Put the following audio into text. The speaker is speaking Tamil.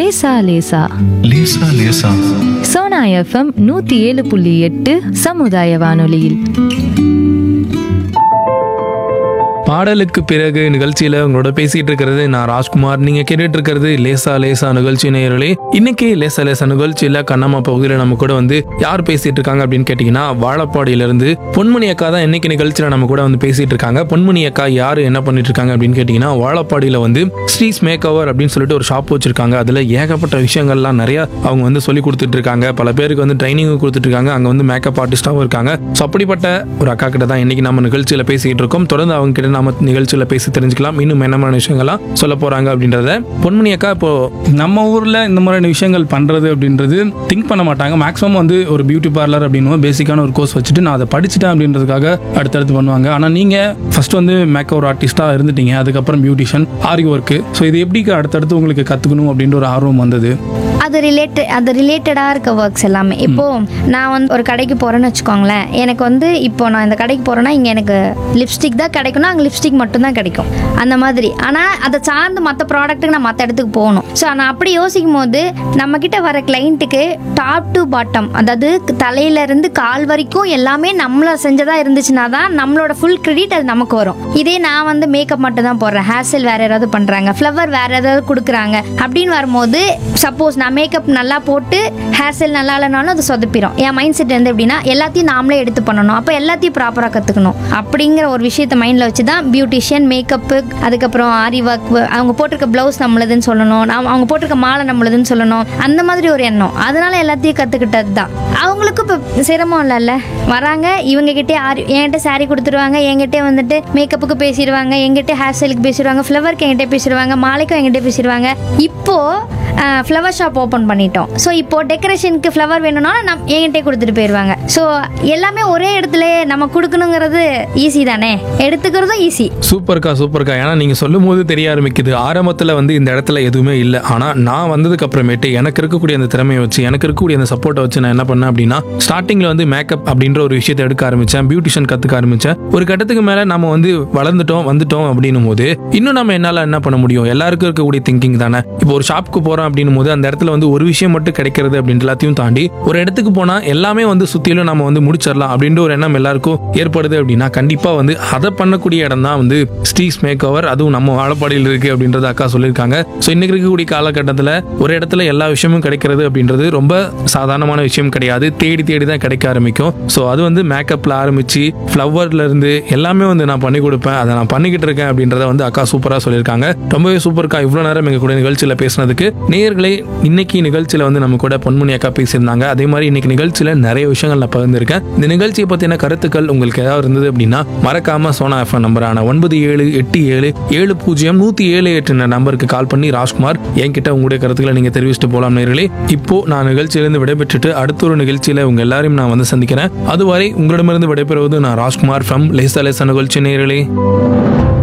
லேசா லேசா லேசா லேசா சோனா எஃப்எம் நூத்தி ஏழு புள்ளி எட்டு சமுதாய வானொலியில் பாடலுக்கு பிறகு நிகழ்ச்சியில உங்களோட பேசிட்டு இருக்கிறது நான் ராஜ்குமார் நீங்க கேட்டுட்டு இருக்கிறது லேசா லேசா நிகழ்ச்சி நேயர்களே இன்னைக்கு லேசா லேசா நிகழ்ச்சியில கண்ணம்மா பகுதியில் நம்ம கூட வந்து யார் பேசிட்டு இருக்காங்க அப்படின்னு கேட்டீங்கன்னா வாழப்பாடியில இருந்து பொன்மணி அக்கா தான் இன்னைக்கு நிகழ்ச்சியில நம்ம கூட வந்து பேசிட்டு இருக்காங்க பொன்மணி அக்கா யாரு என்ன பண்ணிட்டு இருக்காங்க அப்படின்னு கேட்டீங்கன்னா வாழப்பாடியில வந்து ஸ்ரீஸ் மேக் ஓவர் அப்படின்னு சொல்லிட்டு ஒரு ஷாப் வச்சிருக்காங்க அதுல ஏகப்பட்ட விஷயங்கள்லாம் நிறைய அவங்க வந்து சொல்லி கொடுத்துட்டு இருக்காங்க பல பேருக்கு வந்து ட்ரைனிங் கொடுத்துட்டு இருக்காங்க அங்க வந்து மேக்கப் ஆர்டிஸ்டாகவும் இருக்காங்க ஸோ அப்படிப்பட்ட ஒரு அக்கா கிட்ட தான் இன்னைக்கு நம்ம நிகழ்ச்சியில பேசிட்டு இருக்கோம் தொடர்ந்து அவங்க கிட்ட நாம நிகழ்ச்சியில பேசி தெரிஞ்சுக்கலாம் இன்னும் என்ன மாதிரியான விஷயங்கள்லாம் சொல்ல போறாங்க அப்படின்றத பொன்மணி அக்கா இப்போ நம்ம ஊரில் இந்த மாதிரியான விஷயங்கள் பண்ணுறது அப்படின்றது திங்க் பண்ண மாட்டாங்க மேக்ஸிமம் வந்து ஒரு பியூட்டி பார்லர் அப்படின்னு பேசிக்கான ஒரு கோர்ஸ் வச்சுட்டு நான் அதை படிச்சுட்டேன் அப்படின்றதுக்காக அடுத்தடுத்து பண்ணுவாங்க ஆனால் நீங்கள் ஃபர்ஸ்ட் வந்து மேக்கப் ஆர்டிஸ்டாக இருந்துட்டீங்க அதுக்கப்புறம் பியூட்டிஷியன் ஆரி ஒர்க்கு ஸோ இது எப்படி அடுத்தடுத்து உங்களுக்கு கற்றுக்கணும் அப்படின்ற ஒரு ஆர்வம் வந்தது அது ரிலேட்டட் அது ரிலேட்டடாக இருக்க ஒர்க்ஸ் எல்லாமே இப்போ நான் வந்து ஒரு கடைக்கு போகிறேன்னு வச்சுக்கோங்களேன் எனக்கு வந்து இப்போ நான் இந்த கடைக்கு போகிறேன்னா இங்கே எனக்கு லிப்ஸ்டிக் தான் கிடைக்கும்னா அங்கே லிப்ஸ்டிக் மட்டும்தான் கிடைக்கும் அந்த மாதிரி ஆனால் அதை சார்ந்து மற்ற ப்ராடக்ட்டுக்கு நான் மற்ற இடத்துக்கு போகணும் ஸோ நான் அப்படி யோசிக்கும் போது நம்மக்கிட்ட வர கிளைண்ட்டுக்கு டாப் டு பாட்டம் அதாவது தலையிலேருந்து கால் வரைக்கும் எல்லாமே நம்மள செஞ்சதாக இருந்துச்சுன்னா தான் நம்மளோட ஃபுல் கிரெடிட் அது நமக்கு வரும் இதே நான் வந்து மேக்கப் மட்டும் தான் போடுறேன் ஹேர் ஸ்டைல் வேறு யாராவது பண்ணுறாங்க ஃப்ளவர் வேறு ஏதாவது கொடுக்குறாங்க அப்படின்னு வரும்போது சப்போஸ் நான் மேக்கப் நல்லா போட்டு ஹேர் ஸ்டைல் நல்லா இல்லைனாலும் அது சொதப்பிடும் என் மைண்ட் செட் வந்து எப்படின்னா எல்லாத்தையும் நாமளே எடுத்து பண்ணணும் அப்போ எல்லாத்தையும் ப்ராப்பராக கற்றுக்கணும் அப்படிங்கிற ஒரு விஷயத்த மைண்டில் வச்சு தான் பியூட்டிஷியன் மேக்கப்பு அதுக்கப்புறம் ஆரி ஒர்க் அவங்க போட்டிருக்க ப்ளவுஸ் நம்மளுதுன்னு சொல்லணும் நாம் அவங்க போட்டிருக்க மாலை நம்மளுதுன்னு சொல்லணும் அந்த மாதிரி ஒரு எண்ணம் அதனால எல்லாத்தையும் கற்றுக்கிட்டது தான் அவங்களுக்கும் இப்போ சிரமம் இல்லைல்ல வராங்க இவங்க கிட்டே ஆரி என்கிட்ட saree கொடுத்துருவாங்க என்கிட்ட வந்துட்டு மேக்கப்புக்கு பேசிடுவாங்க என்கிட்ட ஹேர் ஸ்டைலுக்கு பேசிடுவாங்க ஃப்ளவருக்கு என்கிட்ட பேசிடுவாங்க மாலைக்கும் என்கிட்ட பேசிடுவாங்க இப்போ ஃப்ளவர் ஷாப் ஓப்பன் பண்ணிட்டோம் ஸோ இப்போ டெக்கரேஷனுக்கு ஃப்ளவர் வேணும்னா நம் என்கிட்டே கொடுத்துட்டு போயிடுவாங்க ஸோ எல்லாமே ஒரே இடத்துல நம்ம கொடுக்கணுங்கிறது ஈஸி தானே எடுத்துக்கிறதும் ஈஸி சூப்பர்க்கா சூப்பர்க்கா ஏன்னா நீங்க சொல்லும் போது தெரிய ஆரம்பிக்குது ஆரம்பத்துல வந்து இந்த இடத்துல எதுவுமே இல்லை ஆனா நான் வந்ததுக்கு அப்புறமேட்டு எனக்கு இருக்கக்கூடிய அந்த திறமையை வச்சு எனக்கு இருக்கக்கூடிய அந்த சப்போர்ட்டை வச்சு நான் என்ன பண்ணேன் அப்படின்னா ஸ்டார்டிங்ல வந்து மேக்கப் அப்படின்ற ஒரு விஷயத்தை எடுக்க ஆரம்பிச்சேன் பியூட்டிஷியன் கத்துக்க ஆரம்பிச்சேன் ஒரு கட்டத்துக்கு மேல நம்ம வந்து வளர்ந்துட்டோம் வந்துட்டோம் அப்படின்னும் போது இன்னும் நம்ம என்னால என்ன பண்ண முடியும் எல்லாருக்கும் இருக்கக்கூடிய திங்கிங் தானே இப்போ ஒரு ஷாப்புக்கு போறோம் அப்படின்னும் போது அந்த இடத்துல வந்து ஒரு விஷயம் மட்டும் கிடைக்கிறது அப்படின்ற எல்லாத்தையும் தாண்டி ஒரு இடத்துக்கு போனா எல்லாமே வந்து சுத்திலும் நம்ம வந்து முடிச்சிடலாம் அப்படின்ற ஒரு எண்ணம் எல்லாருக்கும் ஏற்படுது அப்படின்னா கண்டிப்பா வந்து அதை பண்ணக்கூடிய இடம் தான் வந்து ஸ்டீஸ் மேக் ஓவர் அதுவும் நம்ம வாழப்பாடியில் இருக்கு அப்படின்றத அக்கா சொல்லியிருக்காங்க ஸோ இன்னைக்கு இருக்கக்கூடிய காலகட்டத்தில் ஒரு இடத்துல எல்லா விஷயமும் கிடைக்கிறது அப்படின்றது ரொம்ப சாதாரணமான விஷயம் கிடையாது தேடி தேடி தான் கிடைக்க ஆரம்பிக்கும் ஸோ அது வந்து மேக்கப்ல ஆரம்பிச்சு ஃப்ளவர்ல இருந்து எல்லாமே வந்து நான் பண்ணி கொடுப்பேன் அதை நான் பண்ணிக்கிட்டு இருக்கேன் அப்படின்றத வந்து அக்கா சூப்பராக சொல்லியிருக்காங்க ரொம்பவே சூப்பர்க்கா இவ்வளோ நேரம் எங்க கூட நிகழ்ச்சியில் பேசினதுக்கு நேயர்களே இன்னைக்கு நிகழ்ச்சியில் வந்து நம்ம கூட பொன்முனி அக்கா பேசியிருந்தாங்க அதே மாதிரி இன்னைக்கு நிகழ்ச்சியில் நிறைய விஷயங்கள் நான் பகிர்ந்திருக்கேன் இந்த நிகழ்ச்சியை பற்றின கருத்துக்கள் உங்களுக்கு ஏதாவது இருந்தது அப்படின்னா மறக்காம சோனா எஃப்எம் நம்பரான ஒன்பது ஏழு எட்டு ஏழு ஏழு பூஜ்ஜியம் நூற்றி ஏழு எட்டு நம்பருக்கு கால் பண்ணி ராஜ்குமார் என்கிட்ட உங்களுடைய கருத்துக்களை நீங்கள் தெரிவிச்சுட்டு போகலாம் நேர்களே இப்போ நான் நிகழ்ச்சியிலிருந்து விடைபெற்றுட்டு அடுத்த ஒரு நிகழ்ச்சியில் உங்க எல்லாரையும் நான் வந்து சந்திக்கிறேன் அதுவரை உங்களிடமிருந்து விடைபெறுவது நான் ராஜ்குமார் ஃப்ரம் லேசா லேசா நிகழ்ச்சி நேர்களே